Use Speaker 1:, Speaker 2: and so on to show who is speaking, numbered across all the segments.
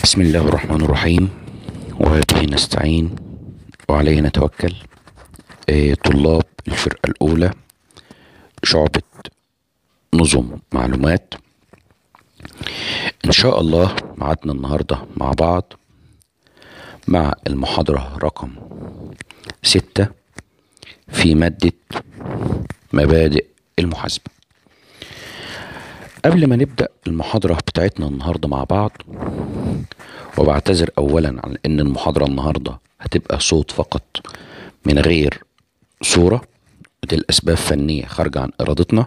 Speaker 1: بسم الله الرحمن الرحيم وبه نستعين وعليه نتوكل آه، طلاب الفرقة الأولى شعبة نظم معلومات إن شاء الله معادنا النهاردة مع بعض مع المحاضرة رقم ستة في مادة مبادئ المحاسبة قبل ما نبدأ المحاضرة بتاعتنا النهاردة مع بعض وبعتذر أولا عن إن المحاضرة النهاردة هتبقى صوت فقط من غير صورة ودي الأسباب فنية خارجة عن إرادتنا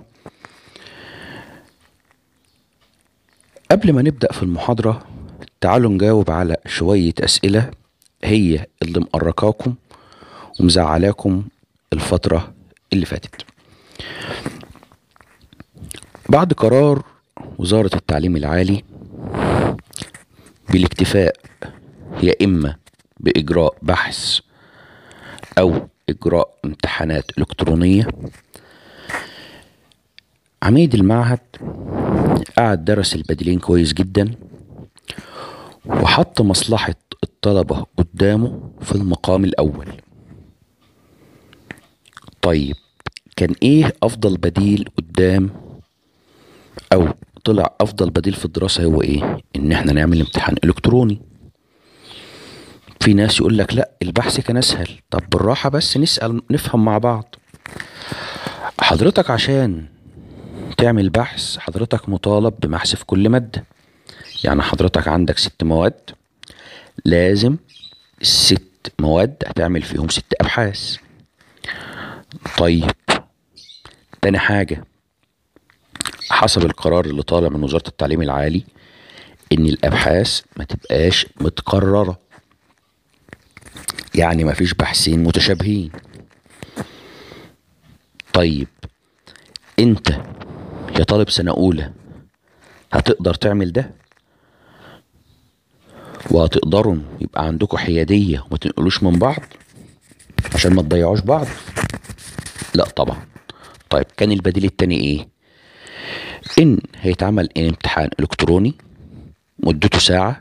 Speaker 1: قبل ما نبدأ في المحاضرة تعالوا نجاوب على شوية أسئلة هي اللي مقرقاكم ومزعلاكم الفترة اللي فاتت بعد قرار وزارة التعليم العالي بالاكتفاء يا إما بإجراء بحث أو إجراء امتحانات إلكترونية عميد المعهد قعد درس البديلين كويس جدا وحط مصلحة الطلبة قدامه في المقام الأول طيب كان إيه أفضل بديل قدام او طلع افضل بديل في الدراسه هو ايه ان احنا نعمل امتحان الكتروني في ناس يقول لك لا البحث كان اسهل طب بالراحه بس نسال نفهم مع بعض حضرتك عشان تعمل بحث حضرتك مطالب ببحث في كل ماده يعني حضرتك عندك ست مواد لازم الست مواد هتعمل فيهم ست ابحاث طيب تاني حاجه حسب القرار اللي طالع من وزارة التعليم العالي ان الابحاث ما تبقاش متكررة يعني ما فيش بحثين متشابهين طيب انت يا طالب سنة اولى هتقدر تعمل ده وهتقدروا يبقى عندكم حيادية وما تنقلوش من بعض عشان ما تضيعوش بعض لا طبعا طيب كان البديل التاني ايه ان هيتعمل امتحان الكتروني مدته ساعة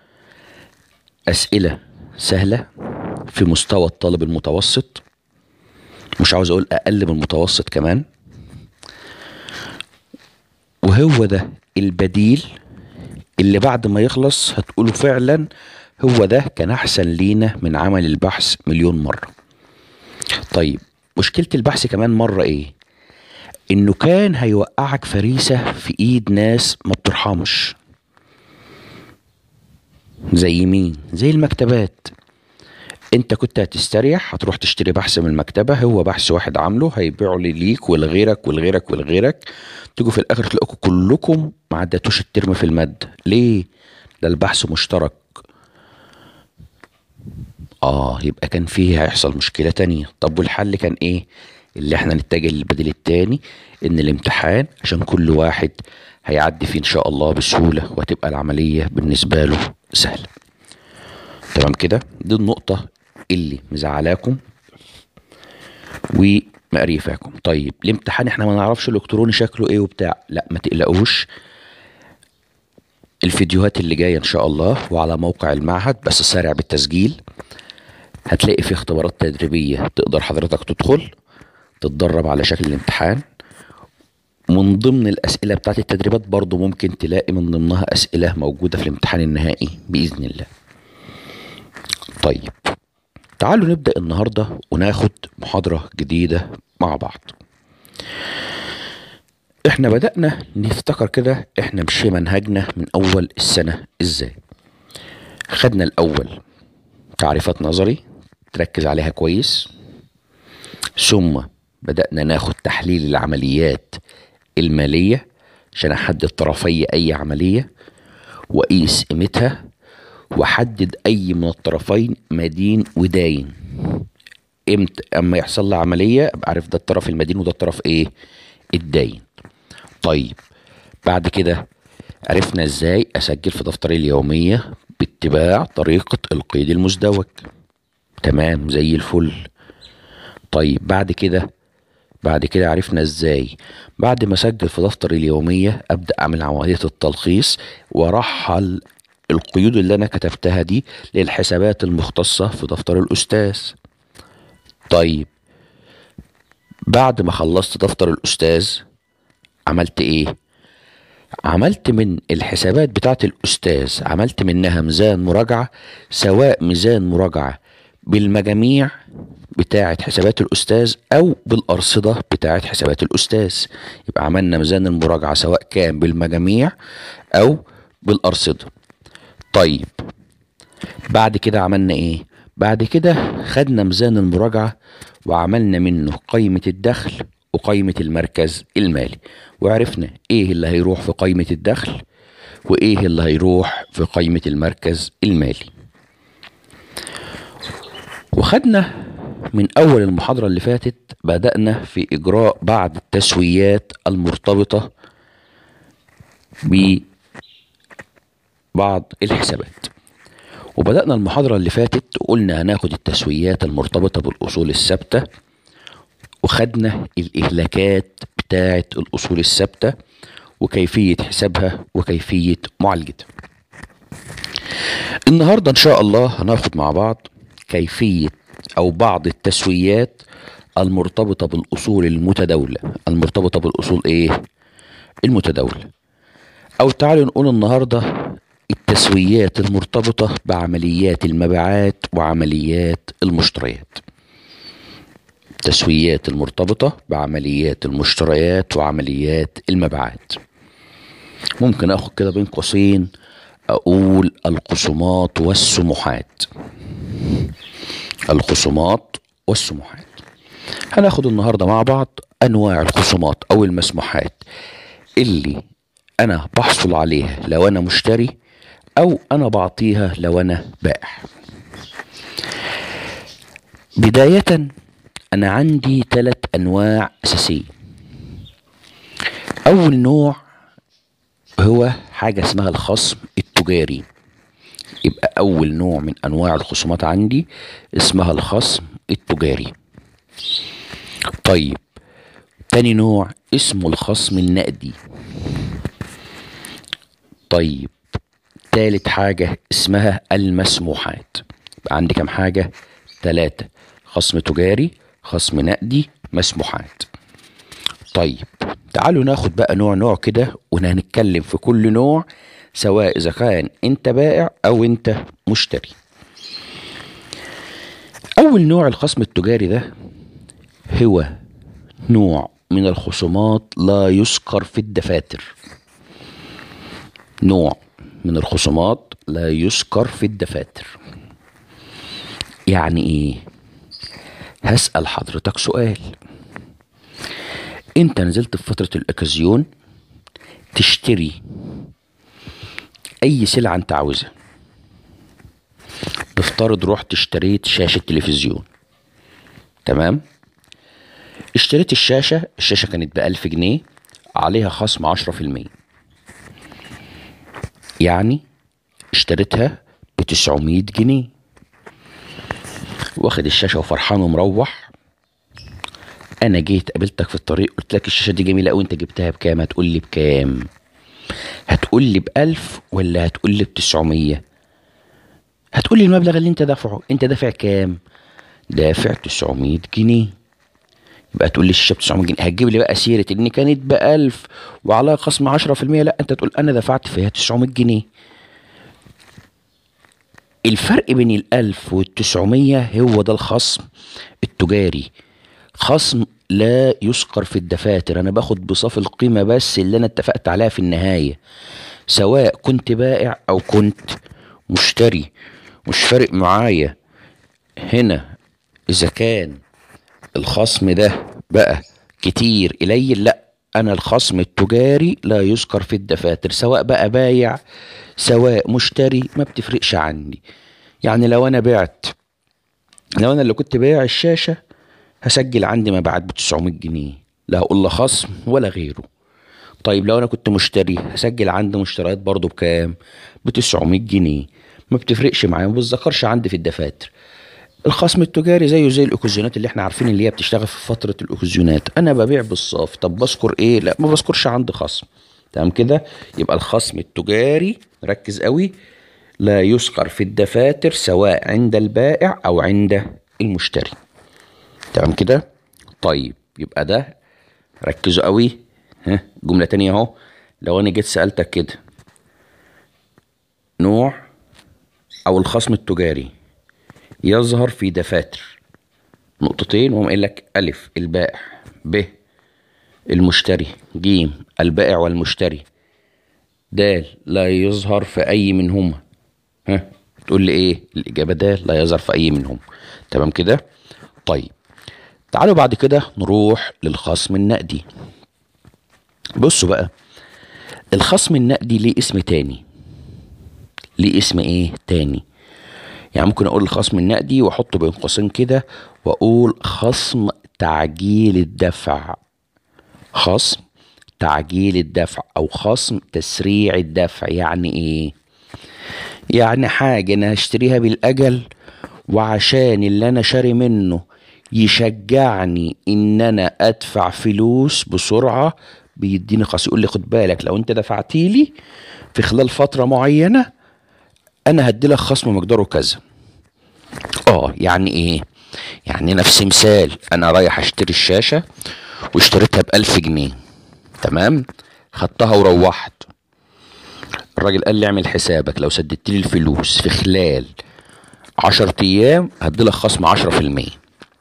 Speaker 1: اسئلة سهلة في مستوى الطالب المتوسط مش عاوز اقول اقل من المتوسط كمان وهو ده البديل اللي بعد ما يخلص هتقولوا فعلا هو ده كان احسن لينا من عمل البحث مليون مرة طيب مشكلة البحث كمان مرة ايه انه كان هيوقعك فريسة في ايد ناس ما بترحمش زي مين زي المكتبات انت كنت هتستريح هتروح تشتري بحث من المكتبة هو بحث واحد عامله هيبيعه ليك ولغيرك ولغيرك ولغيرك تيجوا في الاخر تلاقوا كلكم ما عدتوش الترم في المادة ليه ده البحث مشترك اه يبقى كان فيه هيحصل مشكلة تانية طب والحل كان ايه اللي احنا نتجه للبديل التاني ان الامتحان عشان كل واحد هيعدي فيه ان شاء الله بسهولة وهتبقى العملية بالنسبة له سهلة تمام كده دي النقطة اللي مزعلاكم ومقريفاكم طيب الامتحان احنا ما نعرفش الالكتروني شكله ايه وبتاع لا ما تقلقوش الفيديوهات اللي جاية ان شاء الله وعلى موقع المعهد بس سارع بالتسجيل هتلاقي في اختبارات تدريبية تقدر حضرتك تدخل تتدرب على شكل الامتحان من ضمن الأسئلة بتاعت التدريبات برضو ممكن تلاقي من ضمنها أسئلة موجودة في الامتحان النهائي بإذن الله طيب تعالوا نبدأ النهاردة وناخد محاضرة جديدة مع بعض احنا بدأنا نفتكر كده احنا مشي منهجنا من أول السنة ازاي خدنا الأول تعريفات نظري تركز عليها كويس ثم بدأنا ناخد تحليل العمليات المالية عشان أحدد طرفي أي عملية وأقيس قيمتها وأحدد أي من الطرفين مدين وداين امتى اما يحصل لي عملية ابقى عارف ده الطرف المدين وده الطرف ايه الداين طيب بعد كده عرفنا ازاي اسجل في دفتري اليومية باتباع طريقة القيد المزدوج تمام زي الفل طيب بعد كده بعد كده عرفنا ازاي بعد ما اسجل في دفتر اليومية ابدأ اعمل عملية التلخيص وارحل القيود اللي انا كتبتها دي للحسابات المختصة في دفتر الاستاذ طيب بعد ما خلصت دفتر الاستاذ عملت ايه عملت من الحسابات بتاعت الاستاذ عملت منها ميزان مراجعة سواء ميزان مراجعة بالمجاميع بتاعة حسابات الأستاذ أو بالأرصدة بتاعة حسابات الأستاذ يبقى عملنا ميزان المراجعة سواء كان بالمجاميع أو بالأرصدة طيب بعد كده عملنا إيه؟ بعد كده خدنا ميزان المراجعة وعملنا منه قائمة الدخل وقائمة المركز المالي وعرفنا إيه اللي هيروح في قائمة الدخل وإيه اللي هيروح في قائمة المركز المالي وخدنا من أول المحاضرة اللي فاتت بدأنا في إجراء بعض التسويات المرتبطة ببعض الحسابات وبدأنا المحاضرة اللي فاتت قلنا هناخد التسويات المرتبطة بالأصول الثابتة وخدنا الإهلاكات بتاعة الأصول الثابتة وكيفية حسابها وكيفية معالجتها النهاردة إن شاء الله هناخد مع بعض كيفية أو بعض التسويات المرتبطة بالأصول المتداولة المرتبطة بالأصول إيه؟ المتداولة أو تعالوا نقول النهاردة التسويات المرتبطة بعمليات المبيعات وعمليات المشتريات التسويات المرتبطة بعمليات المشتريات وعمليات المبيعات ممكن اخد كده بين قوسين اقول الخصومات والسموحات الخصومات والسموحات هناخد النهارده مع بعض انواع الخصومات او المسموحات اللي انا بحصل عليها لو انا مشتري او انا بعطيها لو انا بائع بداية انا عندي ثلاث انواع اساسية اول نوع هو حاجة اسمها الخصم التجاري يبقى أول نوع من أنواع الخصومات عندي اسمها الخصم التجاري طيب تاني نوع اسمه الخصم النقدي طيب تالت حاجة اسمها المسموحات يبقى عندي كام حاجة تلاتة خصم تجاري خصم نقدي مسموحات طيب تعالوا ناخد بقى نوع نوع كده وهنتكلم في كل نوع سواء اذا كان انت بائع او انت مشتري اول نوع الخصم التجاري ده هو نوع من الخصومات لا يذكر في الدفاتر نوع من الخصومات لا يذكر في الدفاتر يعني ايه هسأل حضرتك سؤال انت نزلت في فترة الاكازيون تشتري اي سلعة انت عاوزها نفترض رحت اشتريت شاشة تلفزيون تمام اشتريت الشاشة الشاشة كانت بألف جنيه عليها خصم عشرة في المية يعني اشتريتها بتسعمية جنيه واخد الشاشة وفرحان ومروح انا جيت قابلتك في الطريق قلت لك الشاشة دي جميلة اوي انت جبتها بكام هتقول لي بكام هتقول لي بألف ولا هتقول لي بتسعمية هتقول لي المبلغ اللي انت دافعه انت دافع كام دافع تسعمية جنيه يبقى تقول لي الشاشة ب 900 جنيه هتجيب لي بقى سيرة ان كانت ب 1000 وعليها خصم 10% لا انت تقول انا دفعت فيها 900 جنيه الفرق بين ال 1000 وال 900 هو ده الخصم التجاري خصم لا يذكر في الدفاتر انا باخد بصافي القيمة بس اللي انا اتفقت عليها في النهاية سواء كنت بائع او كنت مشتري مش فارق معايا هنا اذا كان الخصم ده بقى كتير قليل لا انا الخصم التجاري لا يذكر في الدفاتر سواء بقى بايع سواء مشتري ما بتفرقش عندي يعني لو انا بعت لو انا اللي كنت بايع الشاشة هسجل عندي مبيعات ب 900 جنيه لا هقول له خصم ولا غيره طيب لو انا كنت مشتري هسجل عندي مشتريات برضو بكام ب 900 جنيه ما بتفرقش معايا ما بتذكرش عندي في الدفاتر الخصم التجاري زيه زي الاوكازيونات اللي احنا عارفين اللي هي بتشتغل في فتره الاوكازيونات انا ببيع بالصافي طب بذكر ايه لا ما بذكرش عندي خصم تمام كده يبقى الخصم التجاري ركز قوي لا يذكر في الدفاتر سواء عند البائع او عند المشتري تمام كده طيب يبقى ده ركزوا قوي ها جملة تانية اهو لو انا جيت سألتك كده نوع او الخصم التجاري يظهر في دفاتر نقطتين وهم قايل لك الف البائع ب المشتري ج البائع والمشتري د لا يظهر في اي منهما ها تقول لي ايه الاجابه د لا يظهر في اي منهم تمام كده طيب تعالوا بعد كده نروح للخصم النقدي بصوا بقى الخصم النقدي ليه اسم تاني ليه اسم ايه تاني يعني ممكن اقول الخصم النقدي واحطه بين قوسين كده واقول خصم تعجيل الدفع خصم تعجيل الدفع او خصم تسريع الدفع يعني ايه يعني حاجة انا هشتريها بالاجل وعشان اللي انا شاري منه يشجعني ان انا ادفع فلوس بسرعة بيديني خاص يقول لي خد بالك لو انت دفعتي لي في خلال فترة معينة انا هدي لك خصم مقداره كذا اه يعني ايه يعني نفس مثال انا رايح اشتري الشاشة واشتريتها بألف جنيه تمام خدتها وروحت الراجل قال لي اعمل حسابك لو سددت لي الفلوس في خلال عشرة ايام هديلك خصم عشرة في المية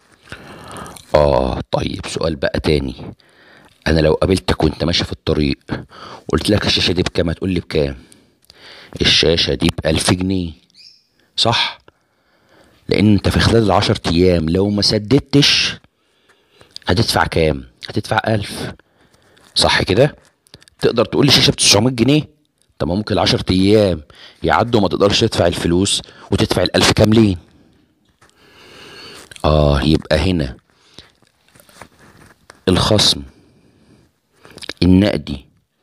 Speaker 1: اه طيب سؤال بقى تاني انا لو قابلتك وانت ماشي في الطريق قلت لك الشاشة دي بكام هتقول لي بكام الشاشة دي بألف جنيه صح لان انت في خلال العشر ايام لو ما سددتش هتدفع كام هتدفع ألف صح كده تقدر تقول لي شاشة ب 900 جنيه طب ممكن العشر ايام يعدوا ما تقدرش تدفع الفلوس وتدفع الألف كاملين اه يبقى هنا الخصم النقدي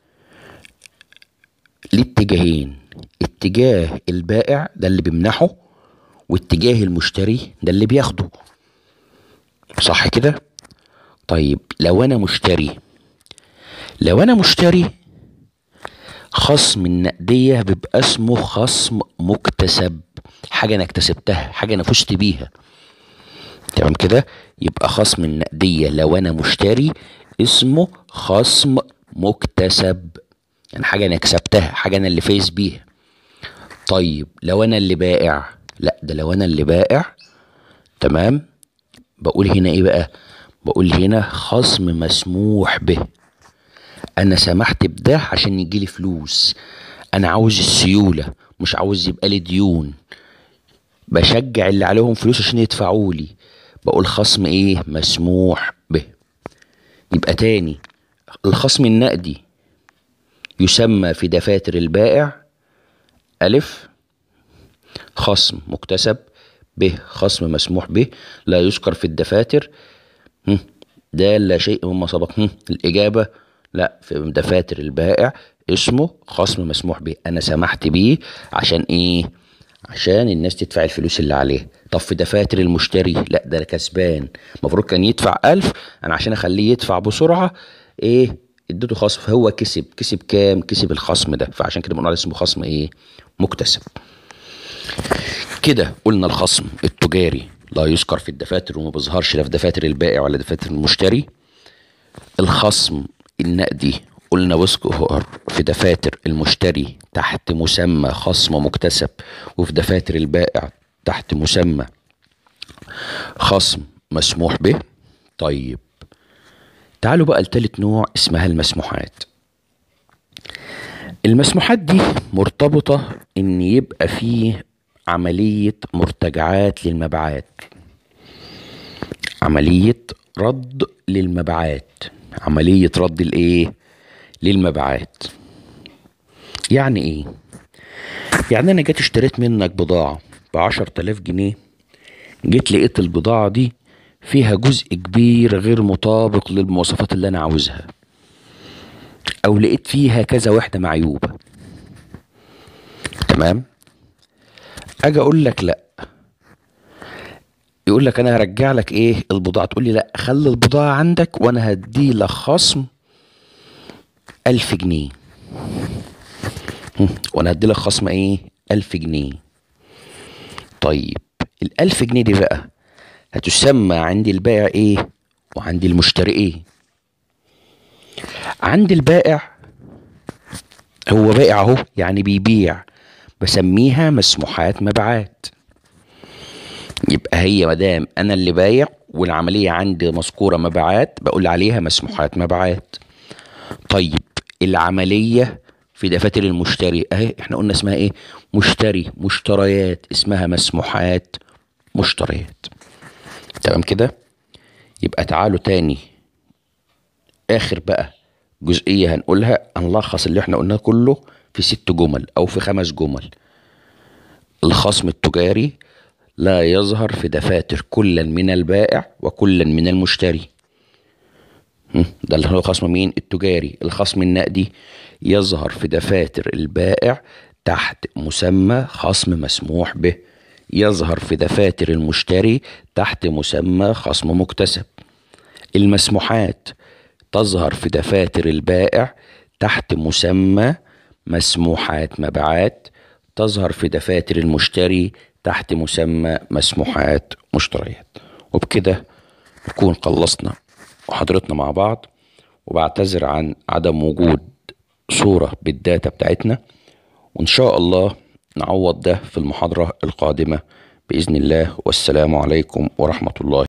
Speaker 1: ليه اتجاهين اتجاه البائع ده اللي بيمنحه واتجاه المشتري ده اللي بياخده صح كده طيب لو انا مشتري لو انا مشتري خصم النقدية بيبقى اسمه خصم مكتسب حاجة انا اكتسبتها حاجة انا فزت بيها تمام كده يبقى خصم النقدية لو انا مشتري اسمه خصم مكتسب يعني حاجة انا كسبتها حاجة انا اللي فايز بيها طيب لو انا اللي بائع لا ده لو انا اللي بائع تمام بقول هنا ايه بقى بقول هنا خصم مسموح به انا سمحت بده عشان يجيلي فلوس انا عاوز السيولة مش عاوز يبقى لي ديون بشجع اللي عليهم فلوس عشان يدفعوا لي بقول خصم ايه مسموح به يبقى تاني الخصم النقدي يسمى في دفاتر البائع ألف خصم مكتسب ب خصم مسموح به لا يذكر في الدفاتر ده لا شيء مما سبق الإجابة لا في دفاتر البائع اسمه خصم مسموح به أنا سمحت بيه عشان إيه عشان الناس تدفع الفلوس اللي عليها طب في دفاتر المشتري لا ده كسبان المفروض كان يدفع ألف أنا عشان أخليه يدفع بسرعة إيه اديته خصم فهو كسب كسب كام كسب الخصم ده فعشان كده بنقول عليه اسمه خصم ايه مكتسب كده قلنا الخصم التجاري لا يذكر في الدفاتر وما بيظهرش لا في دفاتر البائع ولا دفاتر المشتري الخصم النقدي قلنا بيذكر في دفاتر المشتري تحت مسمى خصم مكتسب وفي دفاتر البائع تحت مسمى خصم مسموح به طيب تعالوا بقى لتالت نوع اسمها المسموحات المسموحات دي مرتبطة ان يبقى فيه عملية مرتجعات للمبيعات عملية رد للمبيعات عملية رد الايه للمبيعات يعني ايه يعني انا جيت اشتريت منك بضاعة بعشر تلاف جنيه جيت لقيت البضاعة دي فيها جزء كبير غير مطابق للمواصفات اللي انا عاوزها او لقيت فيها كذا وحدة معيوبة تمام اجي اقول لك لا يقول لك انا هرجع لك ايه البضاعة تقول لي لا خلي البضاعة عندك وانا هدي لك خصم ألف جنيه وانا هدي لك خصم ايه ألف جنيه طيب الألف جنيه دي بقى هتسمى عند البائع ايه وعند المشتري ايه عند البائع هو بائع اهو يعني بيبيع بسميها مسموحات مبيعات يبقى هي مدام انا اللي بايع والعمليه عندي مذكوره مبيعات بقول عليها مسموحات مبيعات طيب العمليه في دفاتر المشتري اهي احنا قلنا اسمها ايه مشتري مشتريات اسمها مسموحات مشتريات تمام كده يبقى تعالوا تاني اخر بقى جزئية هنقولها هنلخص اللي احنا قلناه كله في ست جمل او في خمس جمل الخصم التجاري لا يظهر في دفاتر كلا من البائع وكلا من المشتري ده اللي هو خصم مين التجاري الخصم النقدي يظهر في دفاتر البائع تحت مسمى خصم مسموح به يظهر في دفاتر المشتري تحت مسمى خصم مكتسب المسموحات تظهر في دفاتر البائع تحت مسمى مسموحات مبيعات تظهر في دفاتر المشتري تحت مسمى مسموحات مشتريات وبكده نكون خلصنا محاضرتنا مع بعض وبعتذر عن عدم وجود صورة بالداتا بتاعتنا وإن شاء الله نعوض ده في المحاضرة القادمة بإذن الله والسلام عليكم ورحمة الله